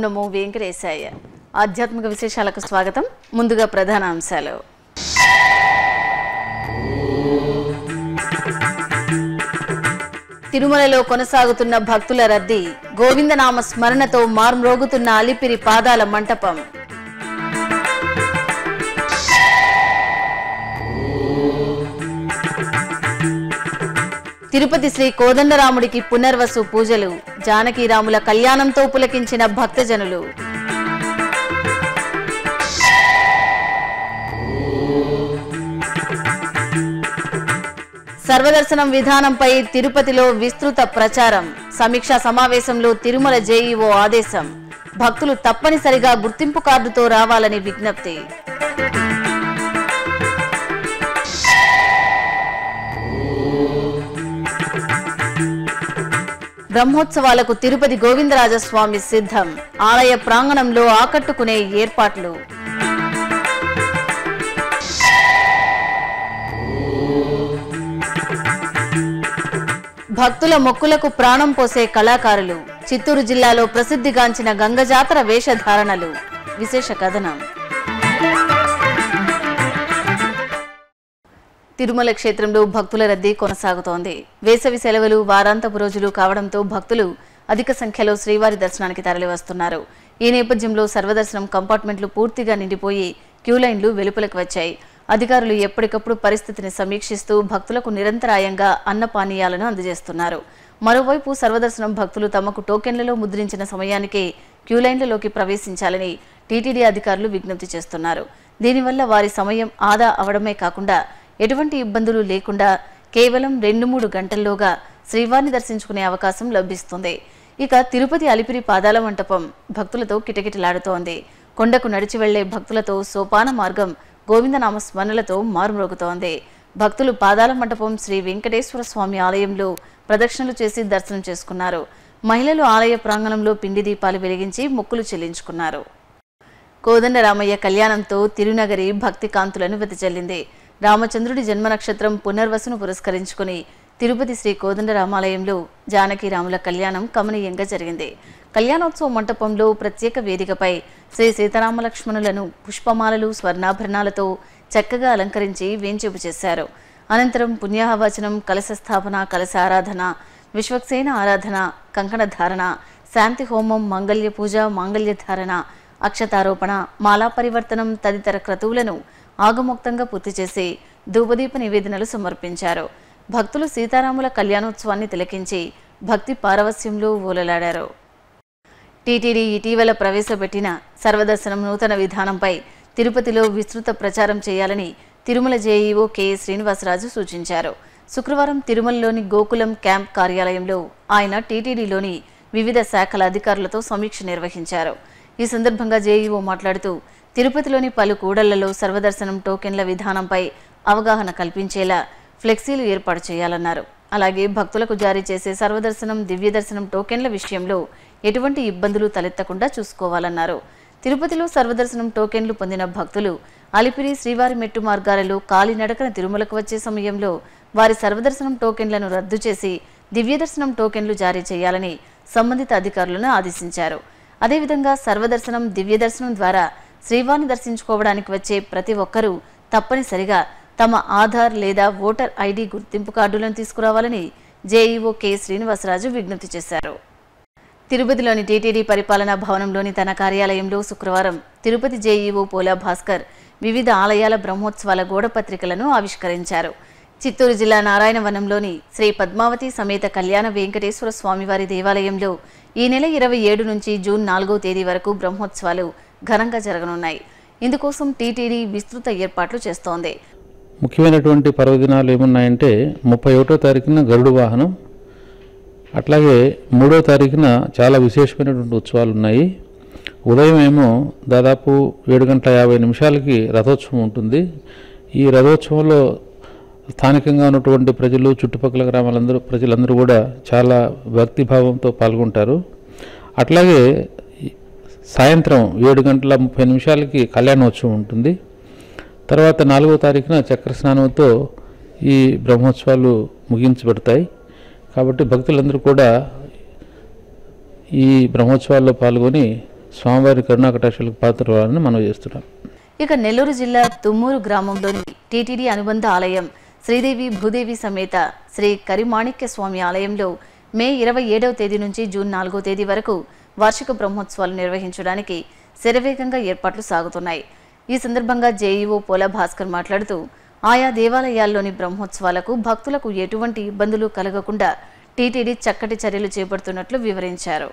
నమో వెంకటేశాయ ఆధ్యాత్మిక విశేషాలకు స్వాగతం ముందుగా ప్రధాన అంశాలు తిరుమలలో కొనసాగుతున్న భక్తుల రద్దీ గోవిందనామ స్మరణతో మార్మ్రోగుతున్న అలిపిరి పాదాల మంటపం తిరుపతి శ్రీ కోదండరాముడికి పునర్వసు పూజలు జానకీరాముల కళ్యాణంతో పులకించిన భక్తజనులు సర్వదర్శనం విధానంపై తిరుపతిలో విస్తృత ప్రచారం సమీక్షా సమావేశంలో తిరుమల జేఈఓ ఆదేశం భక్తులు తప్పనిసరిగా గుర్తింపు కార్డుతో రావాలని విజ్ఞప్తి బ్రహ్మోత్సవాలకు తిరుపతి గోవిందరాజస్వామి సిద్ధం ఆలయ ప్రాంగణంలో ఆకట్టుకునే ఏర్పాట్లు భక్తుల మొక్కులకు ప్రాణం పోసే కళాకారులు చిత్తూరు జిల్లాలో ప్రసిద్ధిగాంచిన గంగజాతర వేషధారణలు విశేష కథనం తిరుమల క్షేత్రంలో భక్తుల రద్దీ కొనసాగుతోంది వేసవి సెలవులు వారాంతపు రోజులు కావడంతో భక్తులు అధిక సంఖ్యలో శ్రీవారి దర్శనానికి తరలివస్తున్నారు ఈ నేపథ్యంలో సర్వదర్శనం కంపార్ట్మెంట్లు పూర్తిగా నిండిపోయి క్యూ లైన్లు వెలుపలకు వచ్చాయి అధికారులు ఎప్పటికప్పుడు పరిస్థితిని సమీక్షిస్తూ భక్తులకు నిరంతరాయంగా అన్నపానీయాలను అందజేస్తున్నారు మరోవైపు సర్వదర్శనం భక్తులు తమకు టోకెన్లలో ముద్రించిన సమయానికే క్యూ లైన్లలోకి ప్రవేశించాలని టీటీడీ అధికారులు విజ్ఞప్తి చేస్తున్నారు దీనివల్ల వారి సమయం ఆదా అవడమే కాకుండా ఎటువంటి ఇబ్బందులు లేకుండా కేవలం రెండు మూడు గంటల్లోగా శ్రీవారిని దర్శించుకునే అవకాశం లభిస్తుంది ఇక తిరుపతి అలిపిరి పాదాల మంటపం భక్తులతో కిటకిటలాడుతోంది కొండకు నడిచి వెళ్లే భక్తులతో సోపాన మార్గం గోవిందనామ స్మరణలతో మారుమ్రోగుతోంది భక్తులు పాదాల మంటపం శ్రీ వెంకటేశ్వర స్వామి ఆలయంలో ప్రదక్షిణలు చేసి దర్శనం చేసుకున్నారు మహిళలు ఆలయ ప్రాంగణంలో పిండి దీపాలు వెలిగించి మొక్కులు చెల్లించుకున్నారు కోదండరామయ్య కళ్యాణంతో తిరునగరి భక్తి కాంతులను వెదజల్లింది రామచంద్రుడి జన్మ నక్షత్రం పునర్వసును పురస్కరించుకుని తిరుపతి శ్రీ కోదండరామాలయంలో జానకిరాముల కళ్యాణం కమనీయంగా జరిగింది కళ్యాణోత్సవ మంటపంలో ప్రత్యేక వేదికపై శ్రీ సీతారామలక్ష్మణులను పుష్పమాలలు స్వర్ణాభరణాలతో చక్కగా అలంకరించి వేంచేపు చేశారు అనంతరం పుణ్యాహవచనం కలశ స్థాపన కలశ ఆరాధన విశ్వక్సేన ఆరాధన కంకణ ధారణ శాంతి హోమం మంగళ్య పూజ మాంగళ్య ధారణ అక్షతారోపణ మాలా పరివర్తనం తదితర క్రతువులను ఆగమోక్తంగా పూర్తి చేసి ధూపదీప నివేదనలు సమర్పించారు భక్తులు సీతారాముల కళ్యాణోత్సవాన్ని తిలకించి భక్తి పారవస్యంలో ఊలలాడారు టీటీడీ ఇటీవల ప్రవేశపెట్టిన సర్వదర్శనం నూతన విధానంపై తిరుపతిలో విస్తృత ప్రచారం చేయాలని తిరుమల జేఈఓ కెఏ శ్రీనివాసరాజు సూచించారు శుక్రవారం తిరుమలలోని గోకులం క్యాంప్ కార్యాలయంలో ఆయన టీటీడీలోని వివిధ శాఖల అధికారులతో సమీక్ష నిర్వహించారు ఈ సందర్భంగా జేఈఓ మాట్లాడుతూ తిరుపతిలోని పలు కూడళ్లలో సర్వదర్శనం టోకెన్ల విధానంపై అవగాహన కల్పించేలా ఫ్లెక్సీలు ఏర్పాటు చేయాలన్నారు అలాగే భక్తులకు జారీ చేసే సర్వదర్శనం దివ్యదర్శనం టోకెన్ల విషయంలో ఎటువంటి ఇబ్బందులు తలెత్తకుండా చూసుకోవాలన్నారు తిరుపతిలో సర్వదర్శనం టోకెన్లు పొందిన భక్తులు అలిపిరి శ్రీవారి మెట్టు మార్గాలలో కాలినడకన తిరుమలకు వచ్చే సమయంలో వారి సర్వదర్శనం టోకెన్లను రద్దు చేసి దివ్యదర్శనం టోకెన్లు జారీ చేయాలని సంబంధిత అధికారులను ఆదేశించారు అదేవిధంగా సర్వదర్శనం దివ్యదర్శనం ద్వారా శ్రీవారిని దర్శించుకోవడానికి వచ్చే ప్రతి ఒక్కరూ తప్పనిసరిగా తమ ఆధార్ లేదా ఓటర్ ఐడి గుర్తింపు కార్డులను తీసుకురావాలని జేఈఓ కె శ్రీనివాసరాజు విజ్ఞప్తి చేశారు తిరుపతిలోని టీటీడీ పరిపాలనా భవనంలోని తన కార్యాలయంలో శుక్రవారం తిరుపతి జేఈఓ పోలా భాస్కర్ వివిధ ఆలయాల బ్రహ్మోత్సవాల గోడపత్రికలను ఆవిష్కరించారు చిత్తూరు జిల్లా నారాయణవనంలోని శ్రీ పద్మావతి సమేత కళ్యాణ వెంకటేశ్వర స్వామివారి దేవాలయంలో ఈ నెల ఇరవై ఏడు నుంచి జూన్ నాలుగో తేదీ వరకు బ్రహ్మోత్సవాలు ఘనంగా జరగనున్నాయి ఇందుకోసం టీటీడీ విస్తృత ఏర్పాట్లు చేస్తోంది ముఖ్యమైనటువంటి పర్వదినాలు ఏమున్నాయంటే ముప్పై ఒకటో తారీఖున గరుడు వాహనం అట్లాగే మూడో తారీఖున చాలా విశేషమైనటువంటి ఉత్సవాలు ఉన్నాయి ఉదయం ఏమో దాదాపు ఏడు గంటల యాభై నిమిషాలకి రథోత్సవం ఉంటుంది ఈ రథోత్సవంలో స్థానికంగా ఉన్నటువంటి ప్రజలు చుట్టుపక్కల గ్రామాలందరూ ప్రజలందరూ కూడా చాలా భక్తిభావంతో పాల్గొంటారు అట్లాగే సాయంత్రం ఏడు గంటల ముప్పై నిమిషాలకి కళ్యాణోత్సవం ఉంటుంది తర్వాత నాలుగో తారీఖున చక్ర స్నానంతో ఈ బ్రహ్మోత్సవాలు ముగించబడతాయి కాబట్టి భక్తులందరూ కూడా ఈ బ్రహ్మోత్సవాల్లో పాల్గొని స్వామివారి కరుణాకటాక్షలకు పాత్రవాలని మనం చేస్తున్నాం ఇక నెల్లూరు జిల్లా తుమ్మూరు గ్రామంలోని టీటీడీ అనుబంధ ఆలయం శ్రీదేవి భూదేవి సమేత శ్రీ కరిమాణిక్య స్వామి ఆలయంలో మే ఇరవై ఏడవ తేదీ నుంచి జూన్ నాలుగో తేదీ వరకు వార్షిక బ్రహ్మోత్సవాలు నిర్వహించడానికి శరవేగంగా ఏర్పాట్లు సాగుతున్నాయి ఈ సందర్భంగా జేఈఓ పోల భాస్కర్ మాట్లాడుతూ ఆయా దేవాలయాల్లోని బ్రహ్మోత్సవాలకు భక్తులకు ఎటువంటి ఇబ్బందులు కలగకుండా టీటీడీ చక్కటి చర్యలు చేపడుతున్నట్లు వివరించారు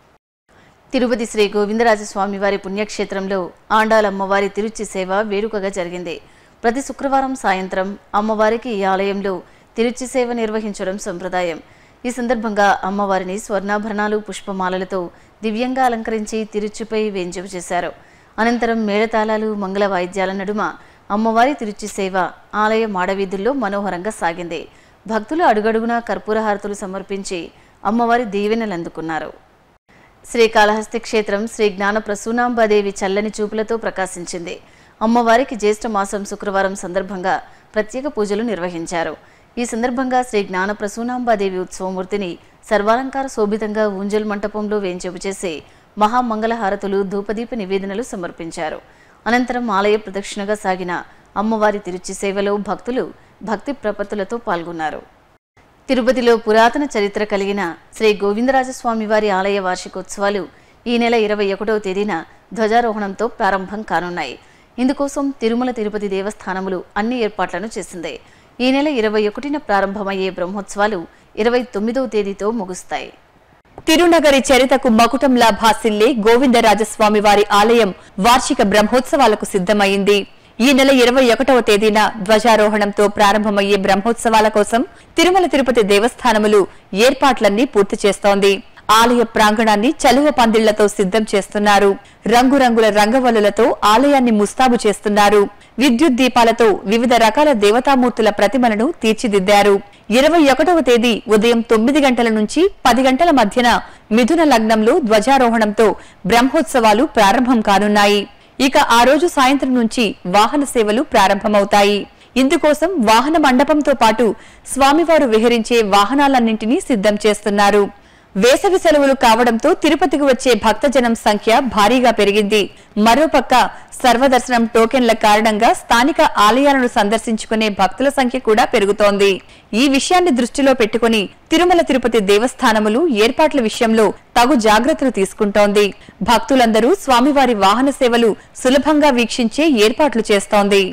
తిరుపతి శ్రీ గోవిందరాజస్వామి వారి పుణ్యక్షేత్రంలో ఆండాల అమ్మవారి తిరుచి సేవ వేడుకగా జరిగింది ప్రతి శుక్రవారం సాయంత్రం అమ్మవారికి ఈ ఆలయంలో తిరుచి సేవ నిర్వహించడం సంప్రదాయం ఈ సందర్భంగా అమ్మవారిని స్వర్ణాభరణాలు పుష్పమాలలతో దివ్యంగా అలంకరించి తిరుచిపై వేంజపు చేశారు అనంతరం మేళతాళాలు మంగళ వాయిద్యాల నడుమ అమ్మవారి తిరుచి సేవ ఆలయ మాడవీధుల్లో మనోహరంగా సాగింది భక్తులు అడుగడుగునా కర్పూరహారతులు సమర్పించి అమ్మవారి దీవెనలు అందుకున్నారు శ్రీకాళహస్తి క్షేత్రం శ్రీ జ్ఞాన ప్రసూనాంబాదేవి చల్లని చూపులతో ప్రకాశించింది అమ్మవారికి జ్యేష్ఠ మాసం శుక్రవారం సందర్భంగా ప్రత్యేక పూజలు నిర్వహించారు ఈ సందర్భంగా శ్రీ జ్ఞాన ప్రసూనాంబాదేవి ఉత్సవమూర్తిని సర్వాలంకార శోభితంగా ఊంజల్ మంటపంలో వేంచేపు చేసి మహామంగళహారతులు ధూపదీప నివేదనలు సమర్పించారు అనంతరం ఆలయ ప్రదక్షిణగా సాగిన అమ్మవారి తిరుచి సేవలో భక్తులు భక్తి ప్రపత్తులతో పాల్గొన్నారు తిరుపతిలో పురాతన చరిత్ర కలిగిన శ్రీ గోవిందరాజస్వామి వారి ఆలయ వార్షికోత్సవాలు ఈ నెల ఇరవై ఒకటవ తేదీన ధ్వజారోహణంతో ప్రారంభం కానున్నాయి ఇందుకోసం తిరుమల తిరుపతి దేవస్థానములు అన్ని ఏర్పాట్లను చేసింది ఈ నెల ఇరవై ఒకటిన ప్రారంభమయ్యే బ్రహ్మోత్సవాలు ఇరవై తొమ్మిదవ తేదీతో ముగుస్తాయి తిరునగరి చరితకు మకుటంలా భాసిల్లే గోవిందరాజస్వామి వారి ఆలయం వార్షిక బ్రహ్మోత్సవాలకు సిద్ధమైంది ఈ నెల ఇరవై ఒకటవ తేదీన ధ్వజారోహణంతో ప్రారంభమయ్యే బ్రహ్మోత్సవాల కోసం తిరుమల తిరుపతి దేవస్థానములు ఏర్పాట్లన్నీ పూర్తి చేస్తోంది ఆలయ ప్రాంగణాన్ని చలువ పందిళ్లతో సిద్ధం చేస్తున్నారు రంగురంగుల రంగవల్లులతో ఆలయాన్ని ముస్తాబు చేస్తున్నారు విద్యుత్ దీపాలతో వివిధ రకాల దేవతామూర్తుల ప్రతిమలను తీర్చిదిద్దారు ఇరవై ఒకటవ తేదీ ఉదయం తొమ్మిది గంటల నుంచి పది గంటల మధ్యన మిథున లగ్నంలో ధ్వజారోహణంతో బ్రహ్మోత్సవాలు ప్రారంభం కానున్నాయి ఇక ఆ రోజు సాయంత్రం నుంచి వాహన సేవలు ప్రారంభమవుతాయి ఇందుకోసం వాహన మండపంతో పాటు స్వామివారు విహరించే వాహనాలన్నింటినీ సిద్ధం చేస్తున్నారు వేసవి సెలవులు కావడంతో తిరుపతికి వచ్చే భక్తజనం సంఖ్య భారీగా పెరిగింది మరోపక్క సర్వదర్శనం టోకెన్ల కారణంగా స్థానిక ఆలయాలను సందర్శించుకునే భక్తుల సంఖ్య కూడా పెరుగుతోంది ఈ విషయాన్ని దృష్టిలో పెట్టుకుని తిరుమల తిరుపతి దేవస్థానములు ఏర్పాట్ల విషయంలో తగు జాగ్రత్తలు తీసుకుంటోంది భక్తులందరూ స్వామివారి వాహన సేవలు సులభంగా వీక్షించే ఏర్పాట్లు చేస్తోంది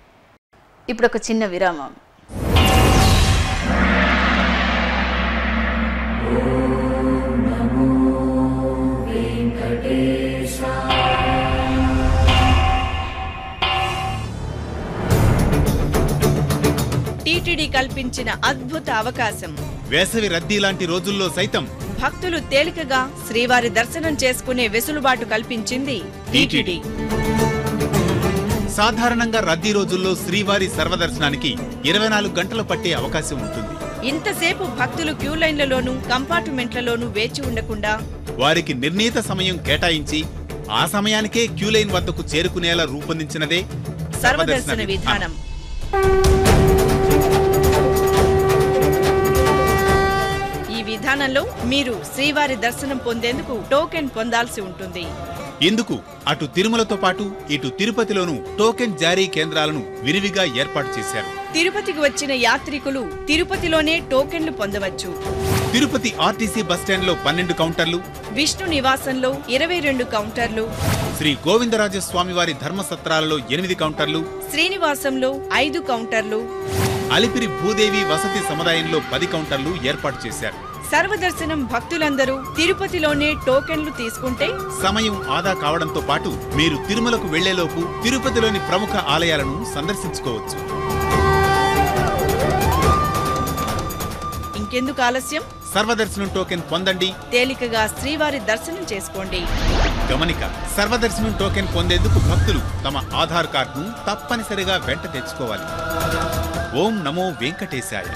ఇప్పుడు ఒక చిన్న విరామం టీటీడీ కల్పించిన అద్భుత అవకాశం వేసవి రద్దీ లాంటి రోజుల్లో సైతం భక్తులు తేలికగా శ్రీవారి దర్శనం చేసుకునే వెసులుబాటు కల్పించింది టీటీడీ సాధారణంగా రద్దీ రోజుల్లో శ్రీవారి సర్వదర్శనానికి ఇరవై నాలుగు గంటలు పట్టే అవకాశం ఉంటుంది ఇంతసేపు భక్తులు క్యూ లైన్లలోనూ కంపార్ట్మెంట్లలోనూ వేచి ఉండకుండా వారికి నిర్ణీత సమయం కేటాయించి ఆ సమయానికే క్యూ లైన్ వద్దకు చేరుకునేలా రూపొందించినదే సర్వదర్శన విధానం ఈ విధానంలో మీరు శ్రీవారి దర్శనం పొందేందుకు టోకెన్ పొందాల్సి ఉంటుంది ఇందుకు అటు తిరుమలతో పాటు ఇటు తిరుపతిలోనూ టోకెన్ జారీ కేంద్రాలను విరివిగా ఏర్పాటు చేశారు తిరుపతికి వచ్చిన యాత్రికులు తిరుపతిలోనే టోకెన్లు పొందవచ్చు తిరుపతి ఆర్టీసీ బస్టాండ్లో పన్నెండు కౌంటర్లు విష్ణు నివాసంలో ఇరవై రెండు కౌంటర్లు శ్రీ గోవిందరాజస్వామివారి ధర్మసత్రాలలో ఎనిమిది కౌంటర్లు శ్రీనివాసంలో ఐదు కౌంటర్లు అలిపిరి భూదేవి వసతి సముదాయంలో పది కౌంటర్లు ఏర్పాటు చేశారు సర్వదర్శనం భక్తులందరూ తిరుపతిలోనే టోకెన్లు తీసుకుంటే సమయం ఆదా కావడంతో పాటు మీరు తిరుమలకు వెళ్లేలోపు తిరుపతిలోని ప్రముఖ ఆలయాలను సందర్శించుకోవచ్చు ఇంకెందుకు ఆలస్యం సర్వదర్శనం టోకెన్ పొందండి తేలికగా శ్రీవారి దర్శనం చేసుకోండి గమనిక సర్వదర్శనం టోకెన్ పొందేందుకు భక్తులు తమ ఆధార్ కార్డును తప్పనిసరిగా వెంట తెచ్చుకోవాలి ఓం నమో వెంకటేశాయ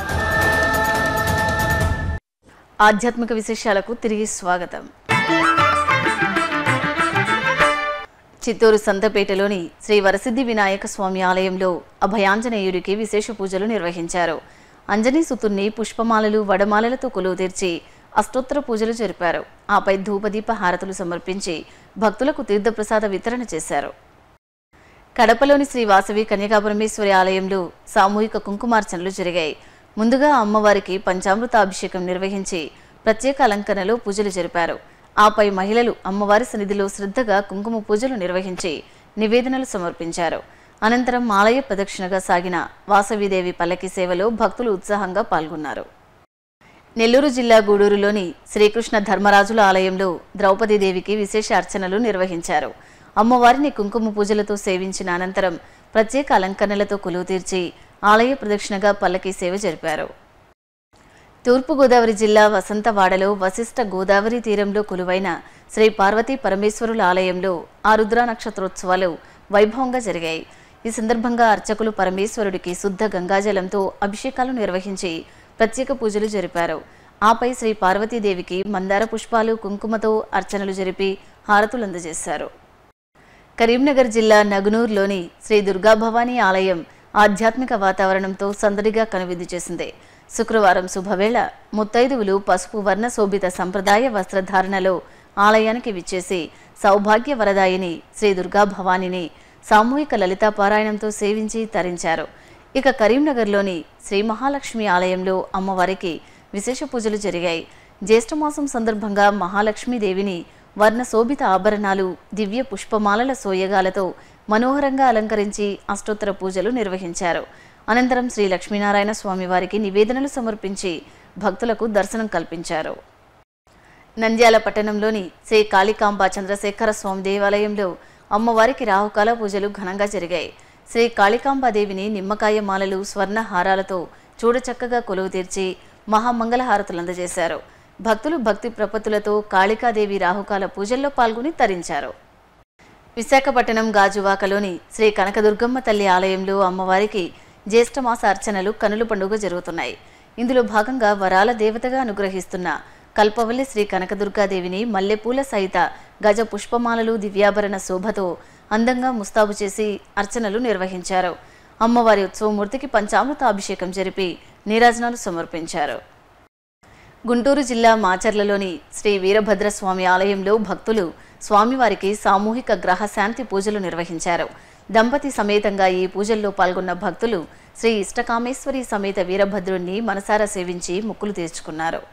ఆధ్యాత్మిక విశేషాలకు తిరిగి స్వాగతం చిత్తూరు సంతపేటలోని శ్రీ వరసిద్ధి వినాయక స్వామి ఆలయంలో అభయాంజనేయుడికి విశేష పూజలు నిర్వహించారు అంజనీ సుతుణ్ణి పుష్పమాలలు వడమాలలతో కొలువు తీర్చి అష్టోత్తర పూజలు జరిపారు ఆపై ధూపదీప హారతులు సమర్పించి భక్తులకు తీర్థప్రసాద వితరణ చేశారు కడపలోని శ్రీ వాసవి కన్యకాపరమేశ్వరి ఆలయంలో సామూహిక కుంకుమార్చనలు జరిగాయి ముందుగా అమ్మవారికి పంచామృత అభిషేకం నిర్వహించి ప్రత్యేక అలంకరణలో పూజలు జరిపారు ఆపై మహిళలు అమ్మవారి సన్నిధిలో శ్రద్ధగా కుంకుమ పూజలు నిర్వహించి నివేదనలు సమర్పించారు అనంతరం ఆలయ ప్రదక్షిణగా సాగిన వాసవిదేవి పల్లకి సేవలో భక్తులు ఉత్సాహంగా పాల్గొన్నారు నెల్లూరు జిల్లా గూడూరులోని శ్రీకృష్ణ ధర్మరాజుల ఆలయంలో ద్రౌపదీదేవికి విశేష అర్చనలు నిర్వహించారు అమ్మవారిని కుంకుమ పూజలతో సేవించిన అనంతరం ప్రత్యేక అలంకరణలతో కొలువు తీర్చి ఆలయ ప్రదక్షిణగా పల్లకి సేవ జరిపారు తూర్పుగోదావరి జిల్లా వసంతవాడలో వశిష్ఠ గోదావరి తీరంలో కొలువైన శ్రీ పార్వతీ పరమేశ్వరుల ఆలయంలో ఆ రుద్ర నక్షత్రోత్సవాలు వైభవంగా జరిగాయి ఈ సందర్భంగా అర్చకులు పరమేశ్వరుడికి శుద్ధ గంగాజలంతో అభిషేకాలు నిర్వహించి ప్రత్యేక పూజలు జరిపారు ఆపై శ్రీ పార్వతీదేవికి మందార పుష్పాలు కుంకుమతో అర్చనలు జరిపి హారతులు అందజేశారు కరీంనగర్ జిల్లా నగునూరులోని శ్రీ దుర్గా భవానీ ఆలయం ఆధ్యాత్మిక వాతావరణంతో సందడిగా కనువిందు చేసింది శుక్రవారం శుభవేళ ముత్తైదువులు పసుపు వర్ణ శోభిత సంప్రదాయ వస్త్రధారణలో ఆలయానికి విచ్చేసి సౌభాగ్య వరదాయిని శ్రీ దుర్గా భవానీని సామూహిక లలితా పారాయణంతో సేవించి తరించారు ఇక కరీంనగర్లోని శ్రీ మహాలక్ష్మి ఆలయంలో అమ్మవారికి విశేష పూజలు జరిగాయి జ్యేష్ఠమాసం సందర్భంగా మహాలక్ష్మీదేవిని వర్ణ శోభిత ఆభరణాలు దివ్య పుష్పమాలల సోయగాలతో మనోహరంగా అలంకరించి అష్టోత్తర పూజలు నిర్వహించారు అనంతరం శ్రీ లక్ష్మీనారాయణ స్వామి వారికి నివేదనలు సమర్పించి భక్తులకు దర్శనం కల్పించారు నంద్యాల పట్టణంలోని శ్రీ కాళికాంబ చంద్రశేఖర స్వామి దేవాలయంలో అమ్మవారికి రాహుకాల పూజలు ఘనంగా జరిగాయి శ్రీ కాళికాంబాదేవిని నిమ్మకాయ మాలలు స్వర్ణ హారాలతో చూడచక్కగా కొలువు తీర్చి మహామంగళ హారతులు అందజేశారు భక్తులు భక్తి ప్రపత్తులతో కాళికాదేవి రాహుకాల పూజల్లో పాల్గొని తరించారు విశాఖపట్నం గాజువాకలోని శ్రీ కనకదుర్గమ్మ తల్లి ఆలయంలో అమ్మవారికి జ్యేష్ఠమాస అర్చనలు కనుల పండుగ జరుగుతున్నాయి ఇందులో భాగంగా వరాల దేవతగా అనుగ్రహిస్తున్న కల్పవల్లి శ్రీ కనకదుర్గాదేవిని మల్లెపూల సహిత గజ పుష్పమాలలు దివ్యాభరణ శోభతో అందంగా ముస్తాబు చేసి అర్చనలు నిర్వహించారు అమ్మవారి ఉత్సవమూర్తికి పంచామృత అభిషేకం జరిపి నీరాజనాలు సమర్పించారు గుంటూరు జిల్లా మాచర్లలోని శ్రీ వీరభద్రస్వామి ఆలయంలో భక్తులు స్వామివారికి సామూహిక గ్రహ శాంతి పూజలు నిర్వహించారు దంపతి సమేతంగా ఈ పూజల్లో పాల్గొన్న భక్తులు శ్రీ ఇష్టకామేశ్వరి సమేత వీరభద్రుణ్ణి మనసారా సేవించి మొక్కులు తీర్చుకున్నారు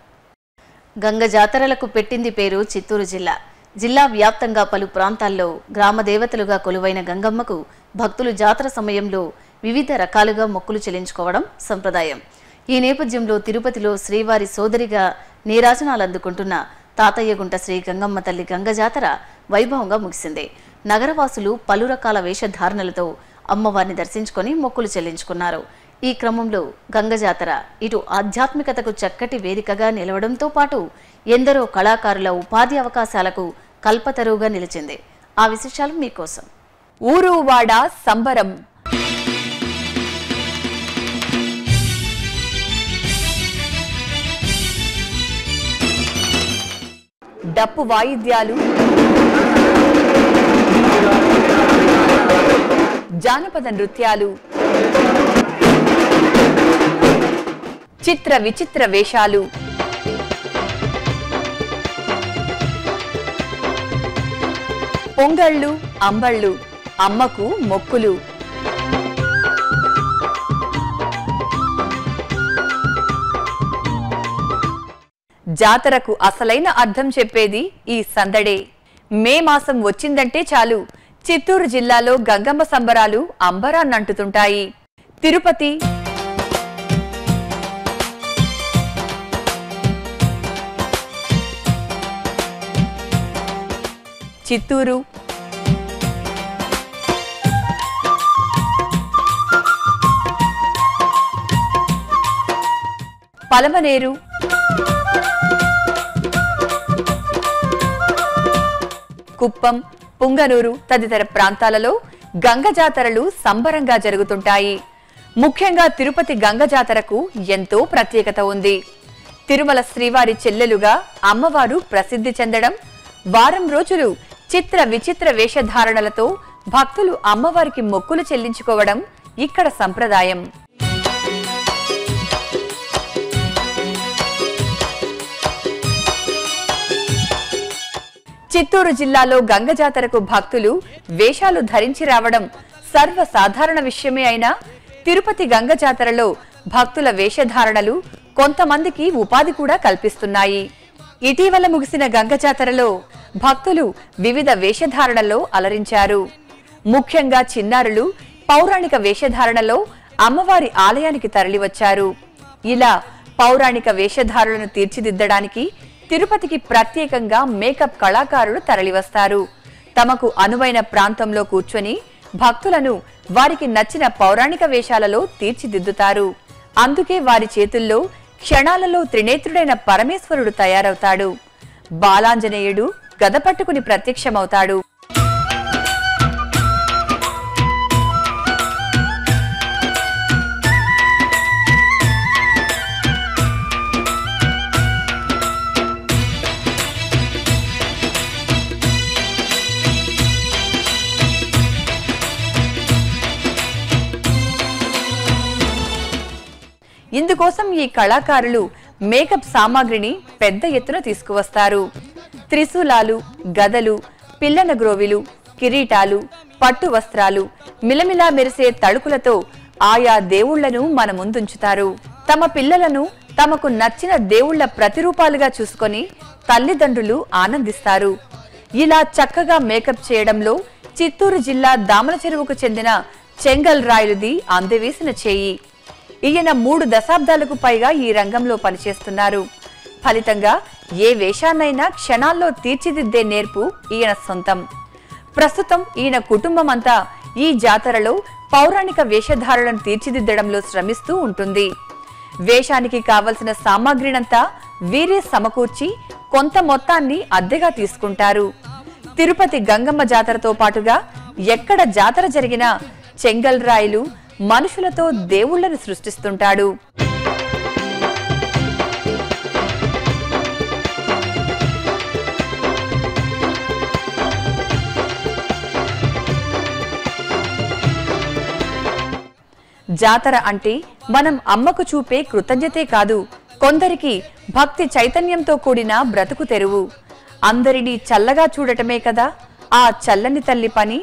గంగ జాతరలకు పెట్టింది పేరు చిత్తూరు జిల్లా జిల్లా వ్యాప్తంగా పలు ప్రాంతాల్లో గ్రామ దేవతలుగా కొలువైన గంగమ్మకు భక్తులు జాతర సమయంలో వివిధ రకాలుగా మొక్కులు చెల్లించుకోవడం సంప్రదాయం ఈ నేపథ్యంలో తిరుపతిలో శ్రీవారి సోదరిగా నీరాజనాలు అందుకుంటున్న తాతయ్యగుంట శ్రీ గంగమ్మ తల్లి గంగ జాతర వైభవంగా ముగిసింది నగరవాసులు పలు రకాల వేషధారణలతో అమ్మవారిని దర్శించుకొని మొక్కులు చెల్లించుకున్నారు ఈ క్రమంలో గంగ జాతర ఇటు ఆధ్యాత్మికతకు చక్కటి వేదికగా నిలవడంతో పాటు ఎందరో కళాకారుల ఉపాధి అవకాశాలకు కల్పతరువుగా నిలిచింది ఆ విశేషాలు మీకోసం ఊరు వాడ సంబరం డప్పు వాయిద్యాలు జానపద నృత్యాలు చిత్ర విచిత్ర వేషాలు పొంగళ్ళు అంబళ్ళు అమ్మకు మొక్కులు జాతరకు అసలైన అర్థం చెప్పేది ఈ సందడే మే మాసం వచ్చిందంటే చాలు చిత్తూరు జిల్లాలో గంగమ్మ సంబరాలు అంబరాన్నంటుతుంటాయి తిరుపతి చిత్తూరు పలమనేరు కుప్పం పుంగనూరు తదితర ప్రాంతాలలో గంగ జాతరలు సంబరంగా జరుగుతుంటాయి ముఖ్యంగా తిరుపతి గంగ జాతరకు ఎంతో ప్రత్యేకత ఉంది తిరుమల శ్రీవారి చెల్లెలుగా అమ్మవారు ప్రసిద్ధి చెందడం వారం రోజులు చిత్ర విచిత్ర వేషధారణలతో భక్తులు అమ్మవారికి మొక్కులు చెల్లించుకోవడం ఇక్కడ సంప్రదాయం చిత్తూరు జిల్లాలో గంగ జాతరకు భక్తులు వేషాలు ధరించి రావడం సర్వసాధారణ విషయమే అయినా తిరుపతి గంగ జాతరలో భక్తుల వేషధారణలు కొంతమందికి ఉపాధి కూడా కల్పిస్తున్నాయి ఇటీవల ముగిసిన గంగ జాతరలో భక్తులు వివిధ వేషధారణలో అలరించారు ముఖ్యంగా చిన్నారులు పౌరాణిక వేషధారణలో అమ్మవారి ఆలయానికి తరలివచ్చారు ఇలా పౌరాణిక వేషధారులను తీర్చిదిద్దడానికి తిరుపతికి ప్రత్యేకంగా మేకప్ కళాకారులు తరలివస్తారు తమకు అనువైన ప్రాంతంలో కూర్చొని భక్తులను వారికి నచ్చిన పౌరాణిక వేషాలలో తీర్చిదిద్దుతారు అందుకే వారి చేతుల్లో క్షణాలలో త్రినేత్రుడైన పరమేశ్వరుడు తయారవుతాడు బాలాంజనేయుడు గద పట్టుకుని ప్రత్యక్షమవుతాడు ఇందుకోసం ఈ కళాకారులు మేకప్ సామాగ్రిని పెద్ద ఎత్తున తీసుకువస్తారు త్రిశూలాలు గదలు పిల్లన గ్రోవిలు కిరీటాలు పట్టు వస్త్రాలు మిలమిలా మెరిసే తళుకులతో ఆయా దేవుళ్లను మన ముందుంచుతారు తమ పిల్లలను తమకు నచ్చిన దేవుళ్ల ప్రతిరూపాలుగా చూసుకొని తల్లిదండ్రులు ఆనందిస్తారు ఇలా చక్కగా మేకప్ చేయడంలో చిత్తూరు జిల్లా దామల చెరువుకు చెందిన చెంగల్ రాయులుది అందవేసిన చేయి ఈయన మూడు దశాబ్దాలకు పైగా ఈ రంగంలో పనిచేస్తున్నారు ఫలితంగా ఏ వేషాన్నైనా క్షణాల్లో తీర్చిదిద్దే నేర్పు ఈయన సొంతం ప్రస్తుతం ఈయన కుటుంబం అంతా ఈ జాతరలో పౌరాణిక వేషధారులను తీర్చిదిద్దడంలో శ్రమిస్తూ ఉంటుంది వేషానికి కావలసిన సామాగ్రినంతా వీరే సమకూర్చి కొంత మొత్తాన్ని అద్దెగా తీసుకుంటారు తిరుపతి గంగమ్మ జాతరతో పాటుగా ఎక్కడ జాతర జరిగినా చెంగల్ రాయిలు మనుషులతో దేవుళ్లను సృష్టిస్తుంటాడు జాతర అంటే మనం అమ్మకు చూపే కృతజ్ఞతే కాదు కొందరికి భక్తి చైతన్యంతో కూడిన బ్రతుకు తెరువు అందరినీ చల్లగా చూడటమే కదా ఆ చల్లని తల్లి పని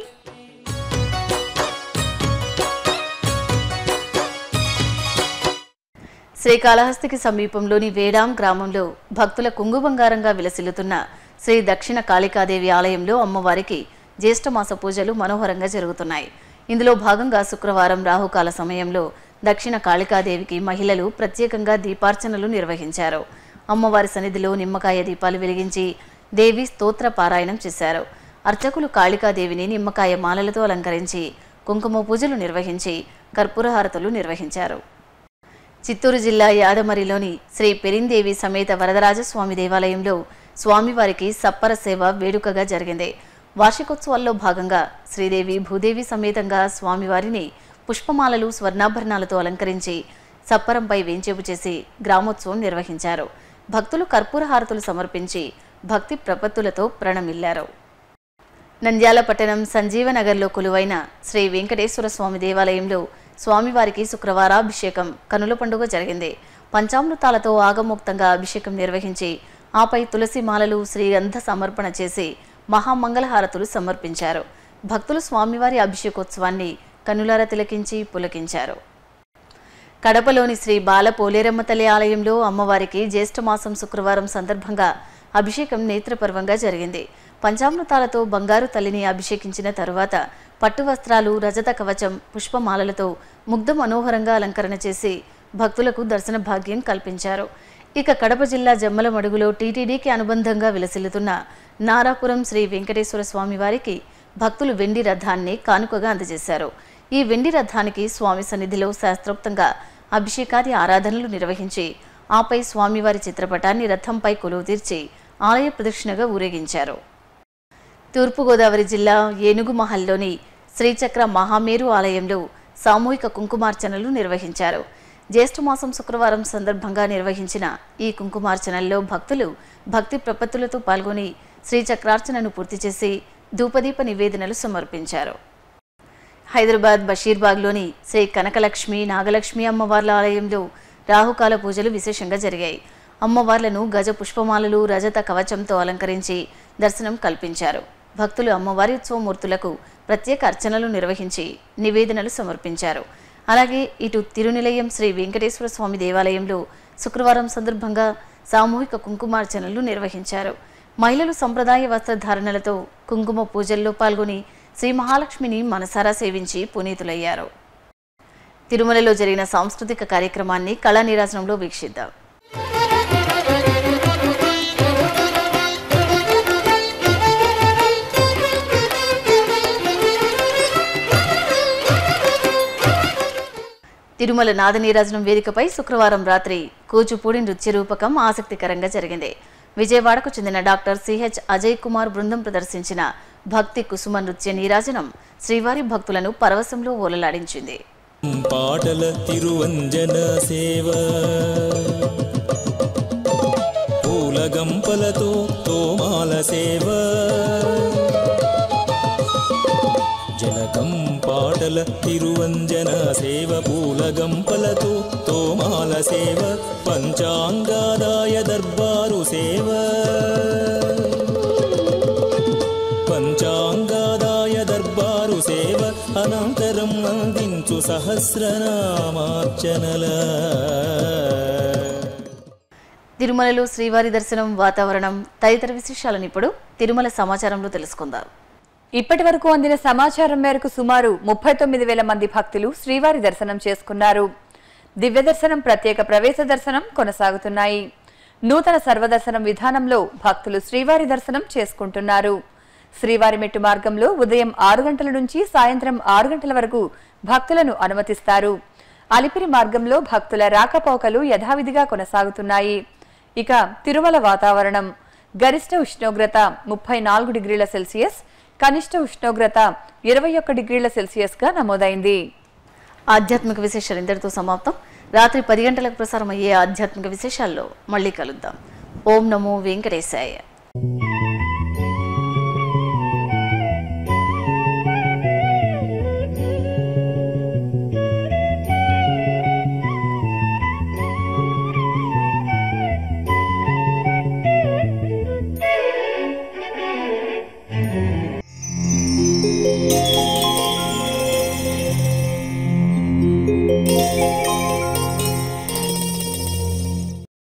శ్రీకాళహస్తికి సమీపంలోని వేడాం గ్రామంలో భక్తుల కుంగు బంగారంగా విలసిల్లుతున్న శ్రీ దక్షిణ కాళికాదేవి ఆలయంలో అమ్మవారికి జ్యేష్ఠమాస పూజలు మనోహరంగా జరుగుతున్నాయి ఇందులో భాగంగా శుక్రవారం రాహుకాల సమయంలో దక్షిణ కాళికాదేవికి మహిళలు ప్రత్యేకంగా దీపార్చనలు నిర్వహించారు అమ్మవారి సన్నిధిలో నిమ్మకాయ దీపాలు వెలిగించి దేవి స్తోత్ర పారాయణం చేశారు అర్చకులు కాళికాదేవిని నిమ్మకాయ మాలలతో అలంకరించి కుంకుమ పూజలు నిర్వహించి కర్పూరహారతులు నిర్వహించారు చిత్తూరు జిల్లా యాదమరిలోని శ్రీ పెరిందేవి సమేత వరదరాజస్వామి దేవాలయంలో స్వామివారికి సప్పర సేవ వేడుకగా జరిగింది వార్షికోత్సవాల్లో భాగంగా శ్రీదేవి భూదేవి సమేతంగా స్వామివారిని పుష్పమాలలు స్వర్ణాభరణాలతో అలంకరించి సప్పరంపై వేంచేపు చేసి గ్రామోత్సవం నిర్వహించారు భక్తులు కర్పూర హారతులు సమర్పించి భక్తి ప్రపత్తులతో ప్రణమిల్లారు నంద్యాల పట్టణం సంజీవనగర్లో కొలువైన శ్రీ వెంకటేశ్వర స్వామి దేవాలయంలో స్వామివారికి శుక్రవారాభిషేకం కనుల పండుగ జరిగింది పంచామృతాలతో ఆగమోక్తంగా అభిషేకం నిర్వహించి ఆపై తులసి మాలలు శ్రీగంధ సమర్పణ చేసి మహామంగళహారతులు సమర్పించారు భక్తులు స్వామివారి అభిషేకోత్సవాన్ని కనులార తిలకించి పులకించారు కడపలోని శ్రీ బాల పోలేరమ్మ తల్లి ఆలయంలో అమ్మవారికి జ్యేష్ఠమాసం శుక్రవారం సందర్భంగా అభిషేకం నేత్రపర్వంగా జరిగింది పంచామృతాలతో బంగారు తల్లిని అభిషేకించిన తరువాత పట్టు వస్త్రాలు రజత కవచం పుష్పమాలలతో ముగ్ధ మనోహరంగా అలంకరణ చేసి భక్తులకు దర్శన భాగ్యం కల్పించారు ఇక కడప జిల్లా జమ్మలమడుగులో టీటీడీకి అనుబంధంగా విలసిల్లుతున్న నారాపురం శ్రీ వెంకటేశ్వర స్వామి వారికి భక్తులు వెండి రథాన్ని కానుకగా అందజేశారు ఈ వెండి రథానికి స్వామి సన్నిధిలో శాస్త్రోక్తంగా అభిషేకాది ఆరాధనలు నిర్వహించి ఆపై స్వామివారి చిత్రపటాన్ని రథంపై కొలువు తీర్చి ఆలయ ప్రదక్షిణగా ఊరేగించారు తూర్పుగోదావరి జిల్లా ఏనుగు మహల్లోని శ్రీచక్ర మహామేరు ఆలయంలో సామూహిక కుంకుమార్చనలు నిర్వహించారు జ్యేష్ఠమాసం శుక్రవారం సందర్భంగా నిర్వహించిన ఈ కుంకుమార్చనల్లో భక్తులు భక్తి ప్రపత్తులతో పాల్గొని శ్రీచక్రార్చనను పూర్తి చేసి ధూపదీప నివేదనలు సమర్పించారు హైదరాబాద్ బషీర్బాగ్లోని శ్రీ కనకలక్ష్మి నాగలక్ష్మి అమ్మవార్ల ఆలయంలో రాహుకాల పూజలు విశేషంగా జరిగాయి అమ్మవార్లను గజ పుష్పమాలలు రజత కవచంతో అలంకరించి దర్శనం కల్పించారు భక్తులు అమ్మవారి ఉత్సవమూర్తులకు ప్రత్యేక అర్చనలు నిర్వహించి నివేదనలు సమర్పించారు అలాగే ఇటు తిరునిలయం శ్రీ వెంకటేశ్వర స్వామి దేవాలయంలో శుక్రవారం సందర్భంగా సామూహిక కుంకుమార్చనలు నిర్వహించారు మహిళలు సంప్రదాయ వస్త్రధారణలతో కుంకుమ పూజల్లో పాల్గొని శ్రీ మహాలక్ష్మిని మనసారా సేవించి పునీతులయ్యారు తిరుమలలో జరిగిన సాంస్కృతిక కార్యక్రమాన్ని కళా నీరాజనంలో వీక్షిద్దాం తిరుమల నాదనీరాజనం వేదికపై శుక్రవారం రాత్రి కూచిపూడి నృత్య రూపకం ఆసక్తికరంగా జరిగింది విజయవాడకు చెందిన డాక్టర్ సిహెచ్ అజయ్ కుమార్ బృందం ప్రదర్శించిన భక్తి కుసుమ నృత్య నీరాజనం శ్రీవారి భక్తులను పరవశంలో ఓలలాడించింది పాటల తిరువంజన సేవ పూల గంపలతో తోమాల సేవ జనకం పాటల తిరువంజన సేవ పూల గంపలతో తోమాల సేవ పంచాంగాదాయ దర్బారు సేవ పంచాంగాదాయ దర్బారు సేవ అనంతరం అందించు సహస్రనామార్చనల తిరుమలలో శ్రీవారి దర్శనం వాతావరణం తదితర విశేషాలను ఇప్పుడు తిరుమల సమాచారంలో తెలుసుకుందాం ఇప్పటి వరకు అందిన సమాచారం మేరకు సుమారు ముప్పై తొమ్మిది వేల మంది భక్తులు శ్రీవారి దర్శనం చేసుకున్నారు దివ్య దర్శనం ప్రత్యేక ప్రవేశ దర్శనం కొనసాగుతున్నాయి నూతన సర్వదర్శనం విధానంలో భక్తులు శ్రీవారి దర్శనం చేసుకుంటున్నారు శ్రీవారి మెట్టు మార్గంలో ఉదయం ఆరు గంటల నుంచి సాయంత్రం ఆరు గంటల వరకు భక్తులను అనుమతిస్తారు అలిపిరి మార్గంలో భక్తుల రాకపోకలు యథావిధిగా కొనసాగుతున్నాయి ఇక తిరుమల వాతావరణం గరిష్ట ఉష్ణోగ్రత ముప్పై నాలుగు డిగ్రీల సెల్సియస్ కనిష్ట ఉష్ణోగ్రత ఇరవై ఒక్క డిగ్రీల సెల్సియస్ గా నమోదైంది ఆధ్యాత్మిక విశేషాలు ఇంతటితో సమాప్తం రాత్రి పది గంటలకు ప్రసారం అయ్యే ఆధ్యాత్మిక విశేషాల్లో మళ్ళీ కలుద్దాం ఓం నమో వెంకటేశాయ